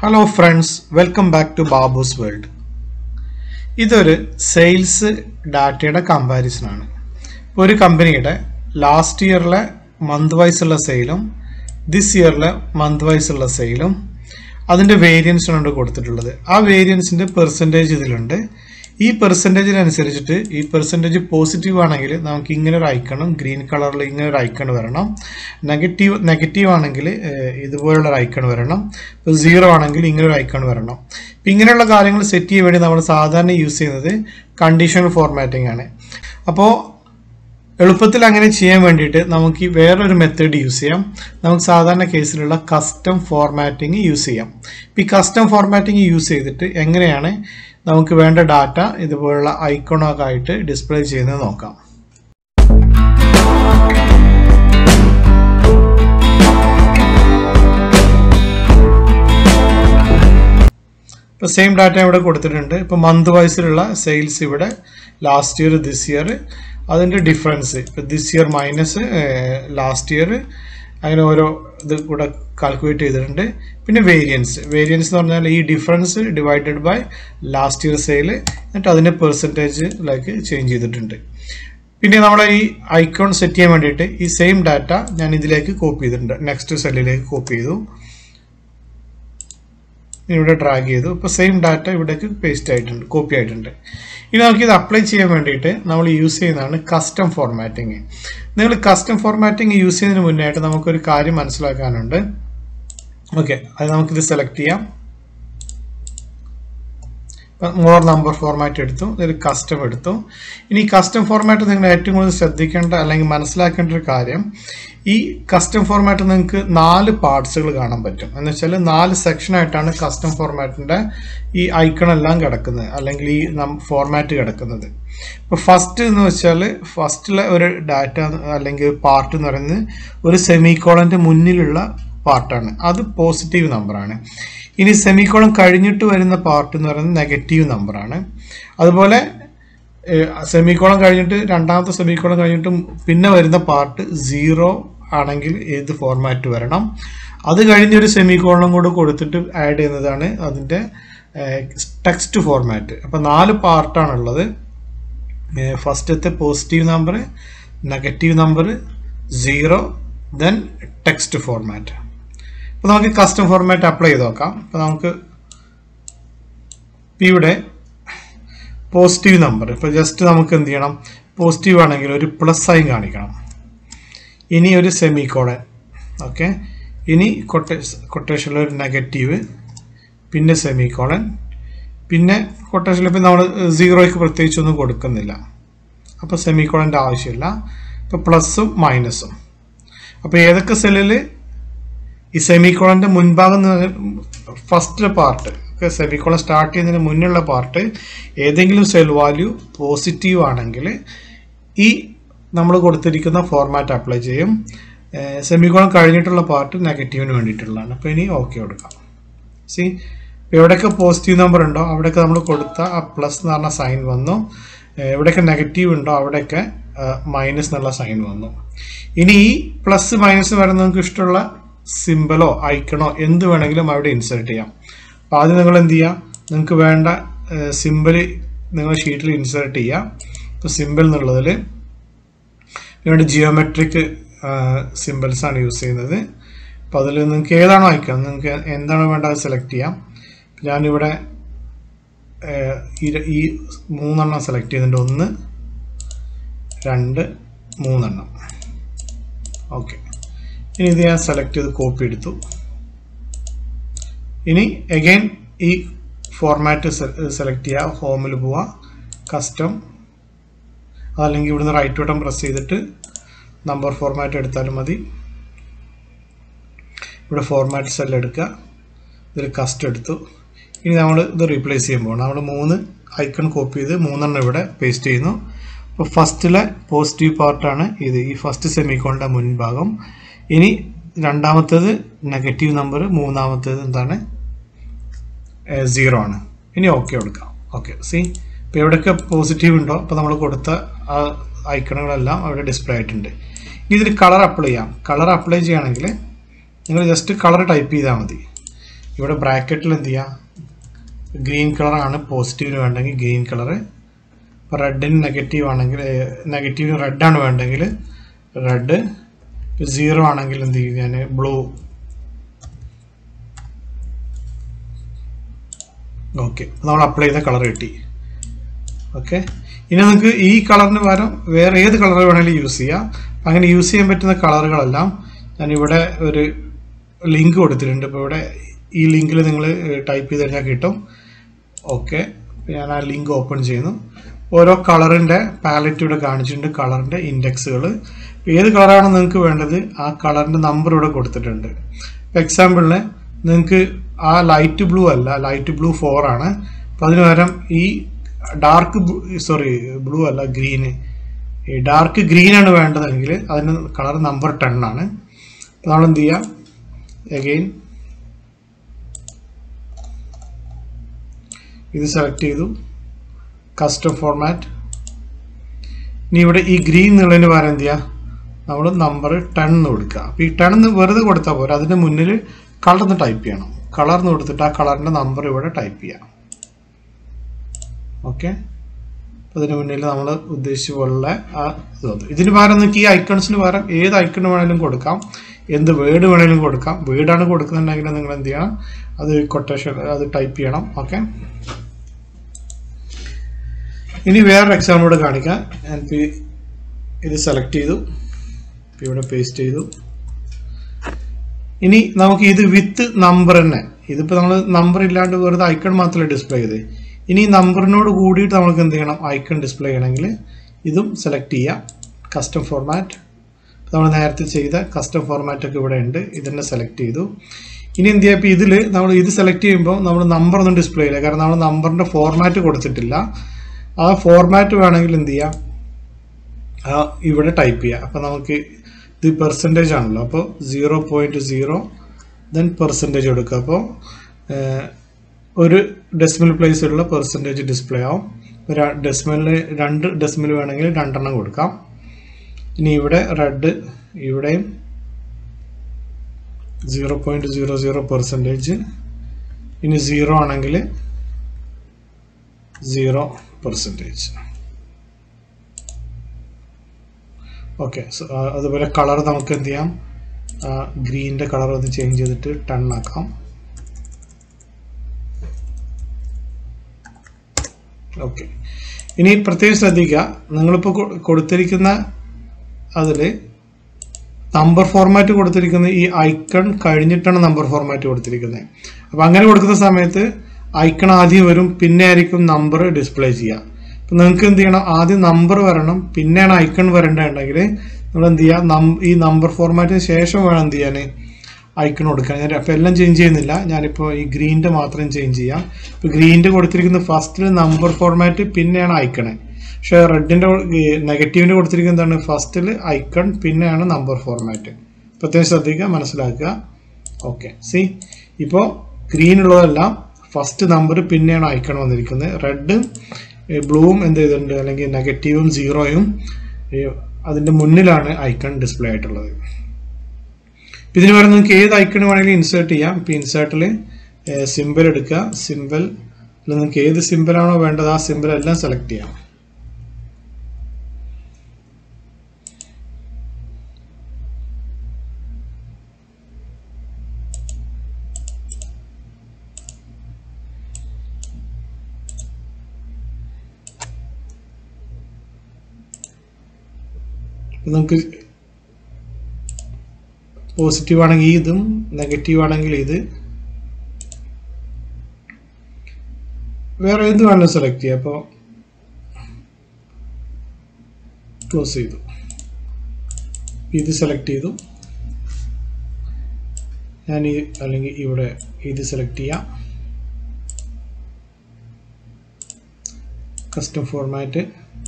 hello friends welcome back to Babus world ഇതൊരു sales ഡാറ്റയുടെ comparison ആണ് ഇപ്പോൾ ഒരു കമ്പനിയുടെ ലാസ്റ്റ് ഇയറിലെ മന്ത് വൈസ് ഉള്ള സെയിലും ദിസ് ഇയറിലെ മന്ത് വൈസ് ഉള്ള സെയിലും അതിൻ്റെ വേരിയൻസിനുണ്ട് കൊടുത്തിട്ടുള്ളത് ആ വേരിയൻസിൻ്റെ പെർസെൻറ്റേജ് ഇതിലുണ്ട് ഈ പെർസെൻറ്റേജിനനുസരിച്ചിട്ട് ഈ പെർസെൻറ്റേജ് പോസിറ്റീവ് ആണെങ്കിൽ നമുക്ക് ഇങ്ങനെ ഒരു ഐക്കണും ഗ്രീൻ കളറിൽ ഇങ്ങനെ ഒരു ഐക്കൺ വരണം നെഗറ്റീവ് നെഗറ്റീവ് ആണെങ്കിൽ ഏഹ്, ഇതുപോലുള്ള ഒരു ഐക്കൺ വരണം ഇപ്പോൾ സീറോ ആണെങ്കിൽ ഇങ്ങനെ ഒരു ഐക്കൺ വരണം ഇപ്പം ഇങ്ങനെയുള്ള കാര്യങ്ങൾ സെറ്റ് ചെയ്യാൻ വേണ്ടി നമ്മൾ സാധാരണ യൂസ് ചെയ്യുന്നത് കണ്ടീഷണൽ ഫോർമാറ്റിംഗ് ആണ് അപ്പോൾ എളുപ്പത്തിൽ അങ്ങനെ ചെയ്യാൻ വേണ്ടിയിട്ട് നമുക്ക് ഈ വേറൊരു മെത്തേഡ് യൂസ് ചെയ്യാം നമുക്ക് സാധാരണ കേസിലുള്ള കസ്റ്റം ഫോർമാറ്റിംഗ് യൂസ് ചെയ്യാം ഇപ്പം ഈ കസ്റ്റം ഫോർമാറ്റിംഗ് യൂസ് ചെയ്തിട്ട് എങ്ങനെയാണ് നമുക്ക് വേണ്ട ഡാറ്റ ഇതുപോലുള്ള ഐക്കണൊക്കെ ആയിട്ട് ഡിസ്പ്ലേ ചെയ്യുന്നത് നോക്കാം ഇപ്പോൾ സെയിം ഡാറ്റ ഇവിടെ കൊടുത്തിട്ടുണ്ട് ഇപ്പോൾ മന്ത് വൈസിലുള്ള സെയിൽസ് ഇവിടെ ലാസ്റ്റ് ഇയർ ദിസ് ഇയർ അതിൻ്റെ ഡിഫറൻസ് ഇപ്പോൾ this year minus last year അങ്ങനെ ഓരോ ഇത് കൂടെ കാൽക്കുലേറ്റ് ചെയ്തിട്ടുണ്ട് പിന്നെ വേരിയൻസ് വേരിയൻസ് എന്ന് പറഞ്ഞാൽ ഈ difference divided by last year sale എന്നിട്ട് അതിൻ്റെ പെർസെൻറ്റേജിലേക്ക് ചേഞ്ച് ചെയ്തിട്ടുണ്ട് പിന്നെ നമ്മുടെ ഈ ഐക്കോൺ സെറ്റ് ചെയ്യാൻ വേണ്ടിയിട്ട് ഈ സെയിം ഡാറ്റ ഞാൻ ഇതിലേക്ക് കോപ്പി ചെയ്തിട്ടുണ്ട് നെക്സ്റ്റ് സെല്ലിലേക്ക് കോപ്പി ചെയ്തു ഇവിടെ ഡ്രാഗ് ചെയ്തു ഇപ്പോൾ സെയിം ഡാറ്റ ഇവിടേക്ക് പേസ്റ്റ് ആയിട്ടുണ്ട് കോപ്പി ആയിട്ടുണ്ട് ഇനി നമുക്ക് ഇത് അപ്ലൈ ചെയ്യാൻ വേണ്ടിയിട്ട് നമ്മൾ യൂസ് ചെയ്യുന്നതാണ് കസ്റ്റം ഫോർമാറ്റിംഗ് നിങ്ങൾ കസ്റ്റം ഫോർമാറ്റിംഗ് യൂസ് ചെയ്യുന്നതിന് മുന്നായിട്ട് നമുക്കൊരു കാര്യം മനസ്സിലാക്കാനുണ്ട് ഓക്കെ അത് നമുക്കിത് സെലക്ട് ചെയ്യാം മോർ നമ്പർ ഫോർമാറ്റ് എടുത്തു ഇതിൽ കസ്റ്റം എടുത്തു ഇനി കസ്റ്റം ഫോർമാറ്റ് നിങ്ങൾ ഏറ്റവും കൂടുതൽ ശ്രദ്ധിക്കേണ്ട അല്ലെങ്കിൽ മനസ്സിലാക്കേണ്ട ഒരു കാര്യം ഈ കസ്റ്റം ഫോർമാറ്റ് നിങ്ങൾക്ക് നാല് പാർട്സുകൾ കാണാൻ പറ്റും എന്ന് വെച്ചാൽ നാല് സെക്ഷനായിട്ടാണ് കസ്റ്റം ഫോർമാറ്റിൻ്റെ ഈ ഐക്കൺ എല്ലാം കിടക്കുന്നത് അല്ലെങ്കിൽ ഈ ഫോർമാറ്റ് കിടക്കുന്നത് ഇപ്പോൾ ഫസ്റ്റ് എന്ന് വെച്ചാൽ ഫസ്റ്റിലെ ഒരു ഡാറ്റ അല്ലെങ്കിൽ പാർട്ട് എന്ന് പറയുന്നത് ഒരു സെമിക്കോളൻ്റെ മുന്നിലുള്ള പാർട്ടാണ് അത് പോസിറ്റീവ് നമ്പറാണ് ഇനി സെമിക്കോളം കഴിഞ്ഞിട്ട് വരുന്ന പാർട്ട് എന്ന് പറയുന്നത് നെഗറ്റീവ് നമ്പറാണ് അതുപോലെ സെമിക്കോളം കഴിഞ്ഞിട്ട് രണ്ടാമത്തെ സെമിക്കോളം കഴിഞ്ഞിട്ട് പിന്നെ വരുന്ന പാർട്ട് സീറോ ആണെങ്കിൽ ഏത് ഫോർമാറ്റ് വരണം അത് കഴിഞ്ഞ് ഒരു സെമിക്കോളം കൂടെ കൊടുത്തിട്ട് ആഡ് ചെയ്യുന്നതാണ് അതിൻ്റെ ടെക്സ്റ്റ് ഫോർമാറ്റ് അപ്പോൾ നാല് പാർട്ടാണുള്ളത് ഫസ്റ്റത്തെ positive number negative number zero then text format അപ്പോൾ നമുക്ക് കസ്റ്റം ഫോർമാറ്റ് അപ്ലൈ ചെയ്ത് നോക്കാം അപ്പോൾ നമുക്ക് ഇപ്പം ഇവിടെ പോസിറ്റീവ് നമ്പർ ഇപ്പോൾ ജസ്റ്റ് നമുക്ക് എന്ത് ചെയ്യണം പോസിറ്റീവ് ആണെങ്കിൽ ഒരു പ്ലസ് സൈൻ കാണിക്കണം ഇനി ഒരു സെമി കോളൻ ഓക്കെ ഇനി കൊട്ടേ കൊട്ടേഷനിൽ ഒരു നെഗറ്റീവ് പിന്നെ സെമി കോളൻ പിന്നെ കൊട്ടേഷനിൽ ഇപ്പം നമ്മൾ സീറോയ്ക്ക് പ്രത്യേകിച്ചൊന്നും കൊടുക്കുന്നില്ല അപ്പോൾ സെമി കോളൻ്റെ ആവശ്യമില്ല ഇപ്പോൾ പ്ലസും മൈനസും അപ്പോൾ ഏതൊക്കെ സെല്ലിൽ ഈ സെമിക്കോളന്റെ മുൻഭാഗം ഫസ്റ്റ് പാർട്ട് സെമിക്കോളൻ സ്റ്റാർട്ട് ചെയ്യുന്നതിന് മുന്നുള്ള പാർട്ട് ഏതെങ്കിലും സെൽ വാല്യൂ പോസിറ്റീവ് ആണെങ്കിൽ ഈ നമ്മൾ കൊടുത്തിരിക്കുന്ന ഫോർമാറ്റ് അപ്ലൈ ചെയ്യും സെമിക്കോളൻ കഴിഞ്ഞിട്ടുള്ള പാർട്ട് നെഗറ്റീവിന് വേണ്ടിയിട്ടുള്ളതാണ് അപ്പോൾ ഇനി ഓക്കെ കൊടുക്കാം സി എവിടെയൊക്കെ പോസിറ്റീവ് നമ്പർ ഉണ്ടോ അവിടെയൊക്കെ നമ്മൾ കൊടുത്ത ആ പ്ലസ് എന്ന് പറഞ്ഞ സൈൻ വന്നു എവിടെയൊക്കെ നെഗറ്റീവ് ഉണ്ടോ അവിടെയൊക്കെ മൈനസ് എന്നുള്ള സൈൻ വന്നു ഇനി ഈ പ്ലസ് മൈനസ് വരുന്ന നിങ്ങൾക്ക് ഇഷ്ടമുള്ള സിമ്പലോ ഐക്കണോ എന്ത് വേണമെങ്കിലും അവിടെ ഇൻസേർട്ട് ചെയ്യാം അപ്പോൾ ആദ്യം നിങ്ങൾ എന്ത് ചെയ്യുക നിങ്ങൾക്ക് വേണ്ട സിമ്പിൾ നിങ്ങൾ ഷീറ്റിൽ ഇൻസേർട്ട് ചെയ്യുക ഇപ്പോൾ സിമ്പിൾ എന്നുള്ളതിൽ ഇവിടെ ജിയോമെട്രിക് സിമ്പിൾസ് ആണ് യൂസ് ചെയ്യുന്നത് അപ്പോൾ അതിൽ നിങ്ങൾക്ക് ഏതാണോ അയക്കാം നിങ്ങൾക്ക് എന്താണോ വേണ്ടത് സെലക്ട് ചെയ്യാം ഞാനിവിടെ ഏഹ്, ഈ- ഈ മൂന്നെണ്ണം സെലക്ട് ചെയ്തിട്ടുണ്ട് ഒന്ന് രണ്ട് മൂന്നെണ്ണം ഓക്കെ ഇനി ഇത് ഞാൻ സെലക്ട് ചെയ്ത് കോപ്പി എടുത്തു ഇനി അഗൈൻ ഈ ഫോർമാറ്റ് സെലക്ട് ചെയ്യുക ഹോമിൽ പോവുക കസ്റ്റം അതല്ലെങ്കിൽ ഇവിടുന്ന് റൈറ്റ് ബട്ടൺ പ്രസ് ചെയ്തിട്ട് നമ്പർ ഫോർമാറ്റ് എടുത്താലും മതി ഇവിടെ ഫോർമാറ്റ് സെൽ എടുക്കുക ഇതിൽ കസ്റ്റ് എടുത്തു ഇനി നമ്മൾ ഇത് റീപ്ലേസ് ചെയ്യുമ്പോൾ നമ്മൾ മൂന്ന് ഐക്കൺ കോപ്പി ചെയ്ത് മൂന്നെണ്ണം ഇവിടെ പേസ്റ്റ് ചെയ്യുന്നു അപ്പോൾ ഫസ്റ്റിലെ പോസിറ്റീവ് പാർട്ടാണ് ഇത് ഈ ഫസ്റ്റ് സെമിക്കോണിൻ്റെ മുൻഭാഗം ഇനി രണ്ടാമത്തേത് നെഗറ്റീവ് നമ്പർ മൂന്നാമത്തേത് എന്താണ് സീറോ ആണ് ഇനി ഓക്കെ കൊടുക്കാം ഓക്കെ സി ഇപ്പോൾ എവിടെയൊക്കെ പോസിറ്റീവ് ഉണ്ടോ അപ്പോൾ നമ്മൾ കൊടുത്ത ആ ഐക്കണുകളെല്ലാം അവിടെ ഡിസ്പ്ലേ ആയിട്ടുണ്ട് ഇനി ഇതിൽ കളർ അപ്ലൈ ചെയ്യാം കളർ അപ്ലൈ ചെയ്യുകയാണെങ്കിൽ നിങ്ങൾ ജസ്റ്റ് കളർ ടൈപ്പ് ചെയ്താൽ മതി ഇവിടെ ബ്രാക്കറ്റിൽ എന്ത് ചെയ്യുക ഗ്രീൻ കളറാണ് പോസിറ്റീവിന് വേണ്ടെങ്കിൽ ഗ്രീൻ കളറ് ഇപ്പോൾ റെഡിന് നെഗറ്റീവ് ആണെങ്കിൽ നെഗറ്റീവിന് റെഡാണ് വേണ്ടെങ്കിൽ റെഡ് സീറോ ആണെങ്കിൽ എന്ത് ചെയ്യും ഞാൻ ബ്ലൂ ഓക്കെ നമ്മൾ അപ്ലൈ ചെയ്ത കളർ കിട്ടി ഓക്കെ ഇനി നമുക്ക് ഈ കളറിന് പകരം വേറെ ഏത് കളർ വേണമെങ്കിലും യൂസ് ചെയ്യാം അങ്ങനെ യൂസ് ചെയ്യാൻ പറ്റുന്ന കളറുകളെല്ലാം ഞാനിവിടെ ഒരു ലിങ്ക് കൊടുത്തിട്ടുണ്ട് ഇപ്പോൾ ഇവിടെ ഈ ലിങ്കിൽ നിങ്ങൾ ടൈപ്പ് ചെയ്ത് കഴിഞ്ഞാൽ കിട്ടും ഓക്കെ ഞാൻ ആ ലിങ്ക് ഓപ്പൺ ചെയ്യുന്നു ഓരോ കളറിൻ്റെ പാലറ്റ് ഇവിടെ കാണിച്ചിട്ടുണ്ട് കളറിൻ്റെ ഇൻഡെക്സുകൾ ഏത് കളറാണ് നിങ്ങൾക്ക് വേണ്ടത് ആ കളറിൻ്റെ നമ്പർ ഇവിടെ കൊടുത്തിട്ടുണ്ട് ഇപ്പോൾ എക്സാമ്പിളിന് നിങ്ങൾക്ക് ആ ലൈറ്റ് ബ്ലൂ അല്ല ലൈറ്റ് ബ്ലൂ ഫോർ ആണ് അപ്പോൾ അതിന് പകരം ഈ ഡാർക്ക് സോറി ബ്ലൂ അല്ല ഗ്രീന് ഈ ഡാർക്ക് ഗ്രീൻ ആണ് വേണ്ടതെങ്കിൽ അതിന് കളർ നമ്പർ ടെൻ ആണ് അപ്പോൾ നമ്മൾ എന്ത് ചെയ്യാം അഗെയിൻ ഇത് സെലക്ട് ചെയ്തു കസ്റ്റം ഫോർമാറ്റ് ഇനി ഇവിടെ ഈ ഗ്രീൻ എന്നുള്ളതിന് പകരം എന്ത് ചെയ്യുക നമ്മൾ നമ്പർ ടെൻ എന്ന് കൊടുക്കുക അപ്പോൾ ഈ ടെൻ എന്ന് വെറുതെ കൊടുത്താൽ പോരാ അതിൻ്റെ മുന്നിൽ കളർ എന്ന് ടൈപ്പ് ചെയ്യണം കളർ എന്ന് കൊടുത്തിട്ട് ആ കളറിൻ്റെ നമ്പർ ഇവിടെ ടൈപ്പ് ചെയ്യാം ഓക്കെ അതിന് മുന്നിൽ നമ്മൾ ഉദ്ദേശിച്ച പോലുള്ള ആ ഇത് വന്നു ഇതിന് പകരം നിങ്ങൾക്ക് ഈ ഐക്കൺസിന് പകരം ഏത് ഐക്കൺ വേണമെങ്കിലും കൊടുക്കാം എന്ത് വേർഡ് വേണമെങ്കിലും കൊടുക്കാം വേർഡാണ് കൊടുക്കുന്നുണ്ടെങ്കിൽ നിങ്ങൾ എന്ത് ചെയ്യണം അത് കൊട്ടേഷൻ അത് ടൈപ്പ് ചെയ്യണം ഓക്കെ ഇനി വേറൊരു എക്സാമ്പിൾ കൂടെ കാണിക്കാം ഞാൻ ഇത് സെലക്ട് ചെയ്തു ഇവിടെ പേസ്റ്റ് ചെയ്തു ഇനി നമുക്ക് ഇത് വിത്ത് നമ്പർ തന്നെ ഇതിപ്പോൾ നമ്മൾ നമ്പർ ഇല്ലാണ്ട് വെറുതെ ഐക്കൺ മാത്രമേ ഡിസ്പ്ലേ ചെയ്ത് ഇനി നമ്പറിനോട് കൂടിയിട്ട് നമുക്ക് എന്ത് ചെയ്യണം ഐക്കൺ ഡിസ്പ്ലേ ചെയ്യണമെങ്കിൽ ഇതും സെലക്ട് ചെയ്യാം കസ്റ്റം ഫോർമാറ്റ് നമ്മൾ നേരത്തെ ചെയ്ത കസ്റ്റം ഫോർമാറ്റ് ഒക്കെ ഇവിടെ ഉണ്ട് ഇതന്നെ സെലക്ട് ചെയ്തു ഇനി എന്ത് ചെയ്യാം ഇപ്പോൾ ഇതിൽ നമ്മൾ ഇത് സെലക്ട് ചെയ്യുമ്പോൾ നമ്മൾ നമ്പർ ഒന്നും ഡിസ്പ്ലേ ചെയ്യില്ല കാരണം നമ്മൾ നമ്പറിൻ്റെ ഫോർമാറ്റ് കൊടുത്തിട്ടില്ല ആ ഫോർമാറ്റ് വേണമെങ്കിൽ എന്ത് ചെയ്യാം ആ ഇവിടെ ടൈപ്പ് ചെയ്യാം അപ്പോൾ നമുക്ക് ഇത് പെർസെൻറ്റേജ് ആണല്ലോ അപ്പോൾ zero point zero then percentage കൊടുക്കുക അപ്പോൾ ഒരു ഡെസിമൽ പ്ലേസിലുള്ള പെർസെൻറ്റേജ് ഡിസ്പ്ലേ ആവും ഒരു ഡെസിമലിന് രണ്ട് ഡെസിമൽ വേണമെങ്കിൽ രണ്ടെണ്ണം കൊടുക്കാം ഇനി ഇവിടെ റെഡ് ഇവിടെയും zero point zero zero percentage ഇനി സീറോ ആണെങ്കിൽ സീറോ പെർസെൻറ്റേജ് ഓക്കെ അതുപോലെ കളർ നമുക്ക് എന്ത് ചെയ്യാം ഗ്രീനിൻ്റെ കളർ ഒന്ന് ചേഞ്ച് ചെയ്തിട്ട് ടൺ ആക്കാം ഓക്കെ ഇനി പ്രത്യേകം ശ്രദ്ധിക്കുക നിങ്ങളിപ്പോൾ കൊടുത്തിരിക്കുന്ന അതിൽ നമ്പർ ഫോർമാറ്റ് കൊടുത്തിരിക്കുന്ന ഈ ഐക്കൺ കഴിഞ്ഞിട്ടാണ് നമ്പർ ഫോർമാറ്റ് കൊടുത്തിരിക്കുന്നത് അപ്പോൾ അങ്ങനെ കൊടുക്കുന്ന സമയത്ത് ഐക്കൺ ആദ്യം വരും പിന്നെ ആയിരിക്കും നമ്പർ ഡിസ്പ്ലേ ചെയ്യുക അപ്പം നിങ്ങൾക്ക് എന്ത് ചെയ്യണം ആദ്യം നമ്പർ വരണം പിന്നെയാണ് ഐക്കൺ വരേണ്ടതുണ്ടെങ്കിൽ നമ്മൾ എന്ത് ചെയ്യുക ഈ നമ്പർ ഫോർമാറ്റിന് ശേഷം വേണം എന്ത് ചെയ്യാൻ ഐക്കൺ കൊടുക്കാൻ ഞാൻ അപ്പോൾ എല്ലാം ചേഞ്ച് ചെയ്യുന്നില്ല ഞാനിപ്പോൾ ഈ ഗ്രീൻ്റെ മാത്രം ചേഞ്ച് ചെയ്യാം ഇപ്പോൾ ഗ്രീൻ്റെ കൊടുത്തിരിക്കുന്ന ഫസ്റ്റിൽ നമ്പർ ഫോർമാറ്റ് പിന്നെയാണ് ഐക്കണ് പക്ഷേ റെഡിൻ്റെ നെഗറ്റീവിൻ്റെ കൊടുത്തിരിക്കുന്നത് എന്താണ് ഫസ്റ്റിൽ ഐക്കൺ പിന്നെയാണ് നമ്പർ ഫോർമാറ്റ് പ്രത്യേകം ശ്രദ്ധിക്കുക മനസ്സിലാക്കുക ഓക്കെ സി ഇപ്പോൾ ഗ്രീൻ ഉള്ളതെല്ലാം ഫസ്റ്റ് നമ്പർ പിന്നെയാണ് ഐക്കൺ വന്നിരിക്കുന്നത് റെഡ് ബ്ലൂവും എന്ത് ചെയ്തിട്ടുണ്ട് അല്ലെങ്കിൽ നെഗറ്റീവും സീറോയും അതിൻ്റെ മുന്നിലാണ് ഐക്കൺ ഡിസ്പ്ലേ ആയിട്ടുള്ളത് ഇതിന് പകരം നിങ്ങൾക്ക് ഏത് ഐക്കൺ വേണമെങ്കിലും ഇൻസേർട്ട് ചെയ്യാം ഇപ്പോൾ ഇൻസേർട്ടിൽ സിമ്പിൾ എടുക്കുക സിമ്പിൾ നിങ്ങൾക്ക് ഏത് സിമ്പിളാണോ വേണ്ടത് ആ സിമ്പിൾ എല്ലാം സെലക്ട് ചെയ്യാം നമുക്ക് പോസിറ്റീവ് ആണെങ്കിൽ ഇതും നെഗറ്റീവ് ആണെങ്കിൽ ഇത് വേറെ എന്ത് വേണമെങ്കിലും സെലക്ട് ചെയ്യാം അപ്പോൾ ക്ലോസ് ചെയ്തു ഇത് സെലക്ട് ചെയ്തു ഞാൻ ഈ അല്ലെങ്കിൽ ഇവിടെ ഇത് സെലക്ട് ചെയ്യാം കസ്റ്റം ഫോർമാറ്റ്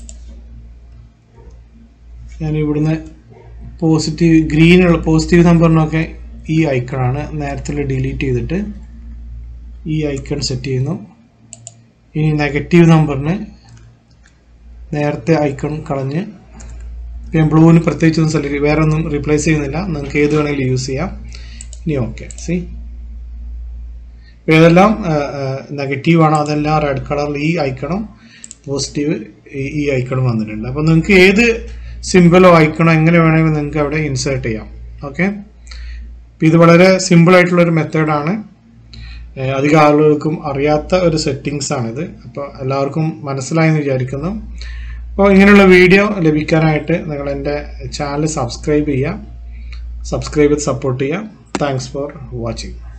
ഞാൻ ഇവിടുന്ന് പോസിറ്റീവ് ഗ്രീനുള്ള പോസിറ്റീവ് നമ്പറിനൊക്കെ ഈ ഐക്കണാണ് നേരത്തെ ഡിലീറ്റ് ചെയ്തിട്ട് ഈ ഐക്കൺ സെറ്റ് ചെയ്യുന്നു ഇനി നെഗറ്റീവ് നമ്പറിന് നേരത്തെ ഐക്കൺ കളഞ്ഞ് ഞാൻ ബ്ലൂവിന് പ്രത്യേകിച്ചൊന്നും സെലക്ട് വേറെ ഒന്നും റീപ്ലേസ് ചെയ്യുന്നില്ല നിങ്ങൾക്ക് ഏത് വേണമെങ്കിലും യൂസ് ചെയ്യാം ഇനി ഓക്കെ സി ഏതെല്ലാം നെഗറ്റീവ് ആണോ അതെല്ലാം റെഡ് കളറിൽ ഈ ഐക്കണും പോസിറ്റീവ് ഈ ഐക്കണും വന്നിട്ടുണ്ട് അപ്പോൾ നിങ്ങൾക്ക് ഏത് സിമ്പിളോ ഐക്കണോ എങ്ങനെ വേണമെങ്കിൽ നിങ്ങൾക്ക് അവിടെ ഇൻസേർട്ട് ചെയ്യാം ഓക്കെ ഇത് വളരെ സിമ്പിൾ ആയിട്ടുള്ള ഒരു മെത്തേഡാണ് അധികം ആളുകൾക്കും അറിയാത്ത ഒരു സെറ്റിങ്സ് ആണിത് അപ്പോൾ എല്ലാവർക്കും മനസ്സിലായെന്ന് വിചാരിക്കുന്നു അപ്പോൾ ഇങ്ങനെയുള്ള വീഡിയോ ലഭിക്കാനായിട്ട് നിങ്ങൾ എൻ്റെ ചാനൽ സബ്സ്ക്രൈബ് ചെയ്യുക സബ്സ്ക്രൈബ് ചെയ്ത് സപ്പോർട്ട് ചെയ്യുക താങ്ക്സ് ഫോർ വാച്ചിങ്